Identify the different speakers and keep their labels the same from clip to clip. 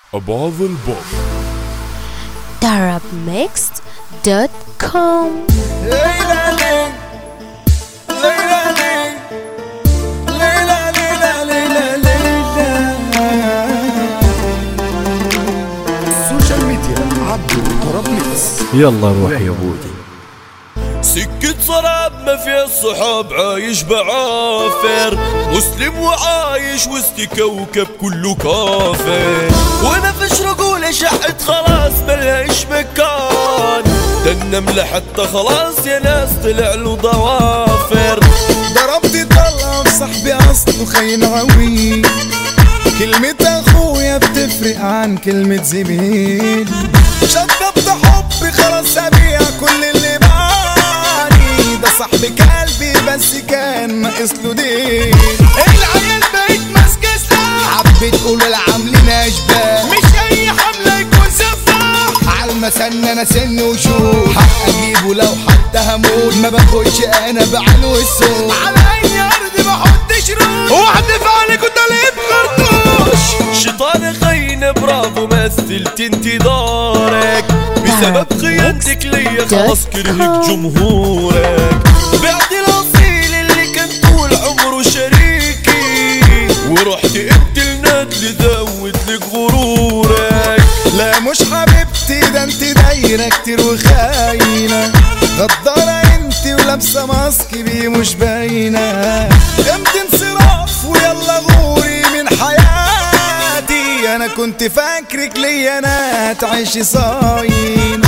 Speaker 1: أبعض البوب
Speaker 2: darabmixed.com
Speaker 3: ليلى ليل ليلى ليل ليلى ليلى ليلى ليلى
Speaker 1: السوشيال ميديا عبدو طرب ميكس
Speaker 4: يلا روح يا بودي
Speaker 3: سكة صراب ما فيها الصحاب عايش بعافر مسلم وعايش وسط كوكب كله كافر وانا فيش رجولة شحت خلاص ملهاش مكان ده النملة حتى خلاص يا ناس طلع له ضوافر
Speaker 5: ضربت طلع صاحبي اصله خاين عوي كلمة اخويا بتفرق عن كلمة زميل شطبت حبي خلاص ابيع كل اللي بعاني ده صاحبي قلبي بس كان ناقص له دين العيال بقت ماسكة سلاح حبيت تقول العاملين اشباه مش اي حملة يكون سفاح عالمسن انا سن وشوف حق اجيبه لو حتى هموت ما باخدش انا بعلو الصوت على اي ارض ما احطش روح واحدة فعلك كنت ليه بخرطوش
Speaker 3: شيطان خاين برافو مثلت انتظارك بسبب خيانتك ليا خلاص كرهك جمهورك بعت الاصيل اللي كان طول عمره شريكي ورحت انت الندل زود لك غرورك
Speaker 5: لا مش حبيبتي ده انت دايرة كتير وخاينة غدارة انت ولابسة ماسك بيه مش باينة امت انصراف ويلا غوري من حياتي انا كنت فاكرك ليا انا تعيشي صايم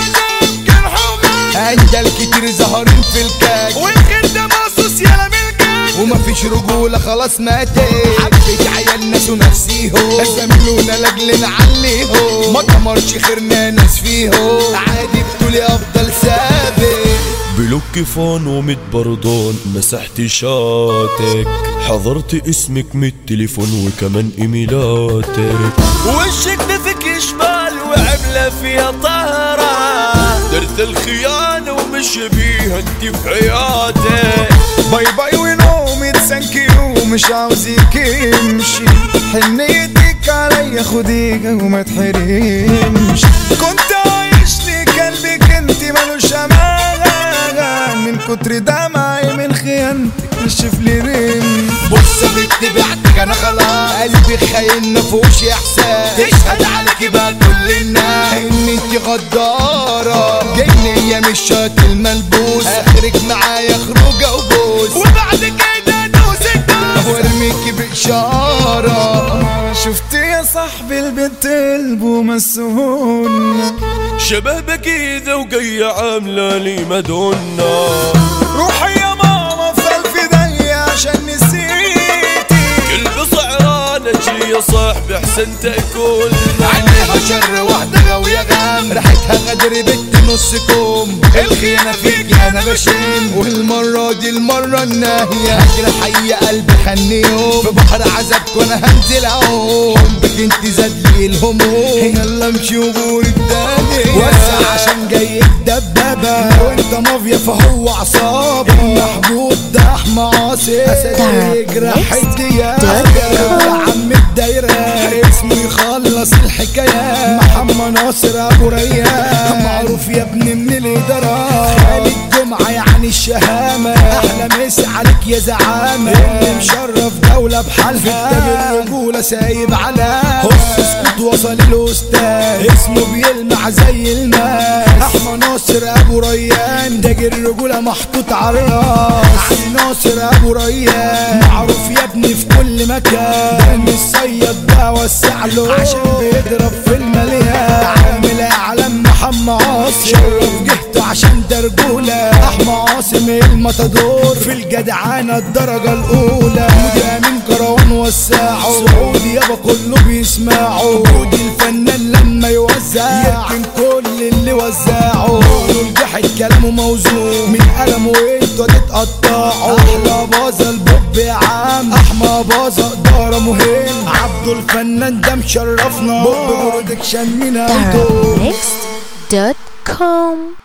Speaker 5: اجل كتير ظهرين في الكاك والخير ده مقصوص يالا ملكك ومفيش رجولة خلاص ماتت حبيت عيال ناس ونفسيهم زميلونا لاجل نعليهم ما تمرش خيرنا ناس فيهم عادي بتقولي افضل ثابت
Speaker 3: بلوك فون ومت بردون مسحت شاتك حضرت اسمك من التليفون وكمان ايميلاتك وشك دفك شمال وعملة فيها طهرة درت الخيانة ومش بيها انت في حياتك
Speaker 5: باي باي ونومي تسنكي ومش عاوزك يمشي حنيتك عليا خديك وما تحرمش كنت عايش لي قلبك انت ملوش امان من كتر دمعي من خيانتك نشف لي ريم بص بنت بعتك انا خلاص قلبي خاين مفهوش احساس تشهد عليك بقى كل الناس ان انت غدارة جنية مش شكل ملبوس اخرك معايا خروجة وبوس وبعد كده دوسك وارميكي بإشارة شفت يا صاحبي البنت قلبه مسهون
Speaker 3: شبابك اذا وجاية عاملة لي مادونا
Speaker 5: روحي يا ماما في الف دقيقة عشان نسيتي
Speaker 3: قلبي صعرانة جي يا صاحبي احسن تاكلنا
Speaker 5: عينيها شر واحدة غاوية غام ريحتها غدر بنت نص كوم الخيانة فيك انا بشم والمرة دي المرة الناهية هجري حي قلبي خنيهم في بحر عذابك وانا هنزل اهو حبك انت زاد لي الهموم يلا امشي وغور الدنيا وسع عشان جاي الدبابة وانت مافيا فهو عصابة المحبوب ده احمى عاصي اسد يجرح الديابة يا عم الدايرة اسمه يخلص الحكاية محمد ناصر ابو ريان معروف يا ابني من الادارة خالد جمعة يعني الشهامة احلى مسا عليك يا زعامة اللي مشرف دولة بحالها في كتاب الرجولة سايب على هص اسكت وصل الاستاذ اسمه بيلمع زي الماس احمد ناصر ابو ريان تاج الرجولة محطوط على الراس علي ناصر ابو ريان معروف يا ابني في كل مكان دم الصياد ده وسع له عشان بيضرب في المليان عامل اعلام محمد عاصم شرف جهته عشان ده رجولة احمد عاصم المتدور في الجدعانة الدرجة الاولى مودي امين كروان وساعه سعودي يابا كله بيسمعه مودي الفنان لما يوزع يركن كل اللي وزعه الجحد كلامه موزون من قلمه انتوا تتقطعوا احلى باظة البوب يا عم احمى باظة ادارة مهم عبده الفنان ده مشرفنا بوب برودكشن من عنده
Speaker 2: darabmixed.com